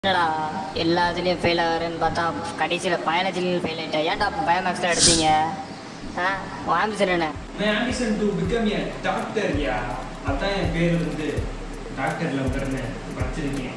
என்னடா எல்லா இதுலேயும் ஃபெயில் ஆகிறேன்னு பார்த்தா கடைசியில் பயாலஜிலையும் ஃபெயில் ஆகிட்டேன் ஏன்டா அப்போ பயோமேக்ஸில் எடுத்தீங்க ஆ உன் ஆம்பிஷன் என்ன My ambition to become a doctor, yeah. அதான் என் பேர் வந்து டாக்டர்ல உட்கார்ந்து படிச்சிருக்கேன்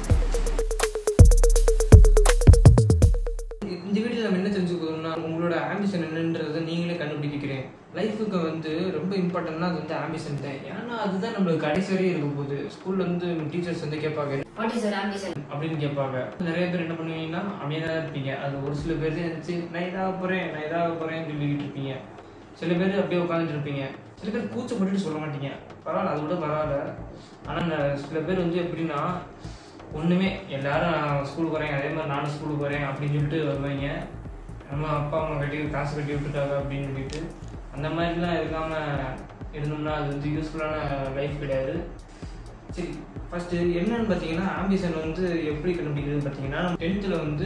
இந்த வீடியோவில் நம்ம என்ன தெரிஞ்சுக்கணும்னா உங்களோட ஆம்பிஷன் என்னன்றதை நீங்களே கண்டுபிடிக்கிறேன் லைஃபுக்கு வந்து ரொம்ப இம்பார்ட்டன்ட்னா அது வந்து ஆம்பிஷன் தான் ஏன்னா அதுதான் நம்மளுக்கு கடைசி வரையும் இருக்க போகுது ஸ்கூல்ல வந்து டீச்சர்ஸ் வந்து கேட்பாங்க வாட் இஸ் ஆம்பிஷன் அப்படின்னு கேட்பாங்க நிறைய பேர் என்ன பண்ணுவீங்கன்னா அமைதியாக இருப்பீங்க அது ஒரு சில பேர் இருந்துச்சு நான் இதாக போகிறேன் நான் இதாக போகிறேன்னு சொல்லிக்கிட்டு இருப்பீங்க சில பேர் அப்படியே உட்காந்துட்டு இருப்பீங்க சில பேர் கூச்சப்பட்டுட்டு சொல்ல மாட்டீங்க பரவாயில்ல அதை விட பரவாயில்ல ஆனால் சில பேர் வந்து எப்படின்னா ஒன்றுமே எல்லாரும் நான் ஸ்கூலுக்கு வரேன் அதே மாதிரி நானும் ஸ்கூலுக்கு வரேன் அப்படின்னு சொல்லிட்டு வருவாங்க நம்ம அப்பா அம்மா கட்டி காசு கட்டி விட்டுட்டாங்க அப்படின்னு சொல்லிட்டு அந்த மாதிரிலாம் இருக்காமல் இருந்தோம்னா அது வந்து யூஸ்ஃபுல்லான லைஃப் கிடையாது சரி ஃபர்ஸ்ட் என்னன்னு பார்த்தீங்கன்னா ஆம்பிஷன் வந்து எப்படி கண்டுபிடிக்கிறதுன்னு பார்த்தீங்கன்னா டென்த்தில் வந்து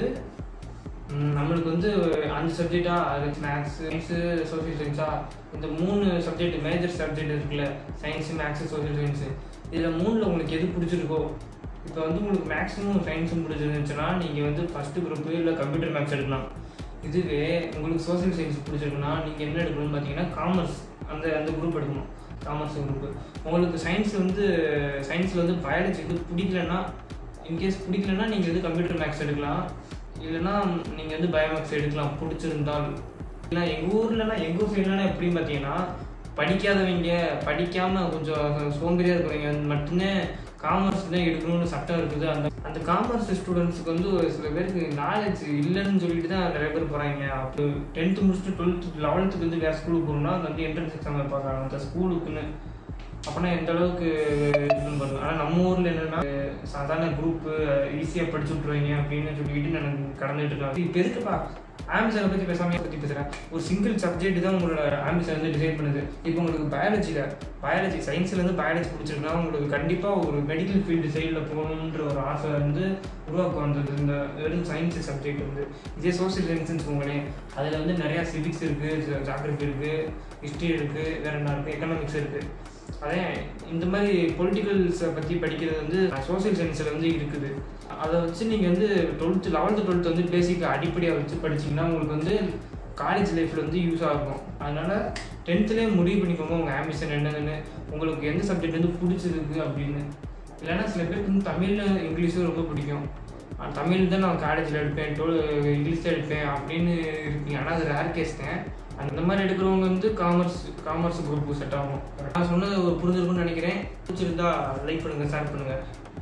ம், நம்மளுக்கு வந்து அஞ்சு சப்ஜெக்டா அது மேக்ஸ் சயின்ஸு சோஷியல் சயின்ஸா இந்த மூணு சப்ஜெக்ட் மேஜர் சப்ஜெக்ட் இருக்குல்ல சயின்ஸு மேக்ஸு சோஷியல் சயின்ஸு இதில் மூணில் உங்களுக்கு எது பிடிச்சிருக்கோ இப்போ வந்து உங்களுக்கு மேக்ஸிமம் சயின்ஸும் பிடிச்சிருந்துச்சுன்னா நீங்கள் வந்து ஃபஸ்ட்டு குரூப்பு இல்லை கம்ப்யூட்டர் மேக்ஸ் எடுக்கலாம் இதுவே உங்களுக்கு சோஷியல் சயின்ஸ் பிடிச்சிருக்குன்னா நீங்கள் என்ன எடுக்கணும்னு பார்த்தீங்கன்னா காமர்ஸ் அந்த அந்த குரூப் எடுக்கணும் காமர்ஸ் குரூப் உங்களுக்கு சயின்ஸ் வந்து சயின்ஸில் வந்து பயாலஜி வந்து பிடிக்கலன்னா இன்கேஸ் பிடிக்கலன்னா நீங்கள் வந்து கம்ப்யூட்டர் மேக்ஸ் எடுக்கலாம் இல்லைன்னா நீங்கள் வந்து பயோமேக்ஸ் எடுக்கலாம் பிடிச்சிருந்தால் இல்லை எங்கள் ஊர்லலாம் எங்கள் ஊர் சைட்லலாம் எப்படின்னு பார்த்தீங்கன்னா படிக்காதவங்க படிக்காமல் கொஞ்சம் சோம்பேறியாக இருக்கிறவங்க வந்து மட்டும்தான் காமர்ஸ் தான் எடுக்கணும்னு சட்டம் இருக்குது அந்த அந்த காமர்ஸ் ஸ்டூடெண்ட்ஸுக்கு வந்து ஒரு சில பேருக்கு நாலேஜ் இல்லைன்னு சொல்லிட்டு தான் நிறைய பேர் போகிறாங்க அப்போ டென்த்து முடிச்சுட்டு டுவெல்த்து லெவல்த்துக்கு வந்து வேறு ஸ்கூலுக்கு போகணும்னா அந்த வந்து என்ட்ரன்ஸ் எக்ஸாம் வைப்பாங்க அந்த ஸ்கூலுக்குன்னு அப்போனா எந்த அளவுக்கு இதுன்னு பாருங்க ஆனால் நம்ம ஊரில் என்னன்னா சாதாரண குரூப்பு ஈஸியாக படிச்சு விட்ருவாங்க அப்படின்னு சொல்லிட்டு நான் கடந்துட்டு இருக்காங்க இப்போ எதுக்குப்பா ஆம்பிஷனை பற்றி பேசாமல் பற்றி பேசுகிறேன் ஒரு சிங்கிள் சப்ஜெக்ட் தான் உங்களோட ஆம்பிஷன் வந்து டிசைட் பண்ணுது இப்போ உங்களுக்கு பயாலஜியில் பயாலஜி சயின்ஸ்லேருந்து பயாலஜி பிடிச்சிருக்குன்னா உங்களுக்கு கண்டிப்பாக ஒரு மெடிக்கல் ஃபீல்டு சைடில் போகணுன்ற ஒரு ஆசை வந்து உருவாக்கும் அந்த இந்த வெறும் சயின்ஸ் சப்ஜெக்ட் வந்து இதே சோஷியல் சயின்ஸ்னு வச்சுக்கோங்களேன் அதில் வந்து நிறையா சிவிக்ஸ் இருக்குது ஜாகிரபி இருக்குது ஹிஸ்ட்ரி இருக்குது வேறு என்ன இருக்குது எக்கனாமிக்ஸ் இருக்குது அதே இந்த மாதிரி பொலிட்டிக்கல்ஸை பற்றி படிக்கிறது வந்து சோஷியல் சயின்ஸில் வந்து இருக்குது அதை வச்சு நீங்கள் வந்து டுவெல்த்து லெவல்த்து டுவெல்த்து வந்து பேசிக்காக அடிப்படையாக வச்சு படிச்சீங்கன்னா உங்களுக்கு வந்து காலேஜ் லைஃப்பில் வந்து யூஸ் ஆகும் அதனால் டென்த்துலேயே முடிவு பண்ணிக்கோங்க உங்கள் ஆம்பிஷன் என்னதுன்னு உங்களுக்கு எந்த சப்ஜெக்ட் வந்து பிடிச்சிருக்கு அப்படின்னு இல்லைன்னா சில பேருக்கு வந்து தமிழில் இங்கிலீஷும் ரொம்ப பிடிக்கும் ஆ, தமிழ் தான் நான் காலேஜில் எடுப்பேன் டுவெல் இங்கிலீஷ் தான் எடுப்பேன் அப்படின்னு இருப்பீங்க ஆனால் அது ரேர் கேஸ் தான் அந்த மாதிரி எடுக்கிறவங்க வந்து காமர்ஸ் காமர்ஸ் குரூப் செட் ஆகும் நான் சொன்னது ஒரு புரிஞ்சிருக்கும்னு நினைக்கிறேன் பிடிச்சிருந்தா லைக் பண்ணுங்கள் ஷேர் பண்ணுங்கள்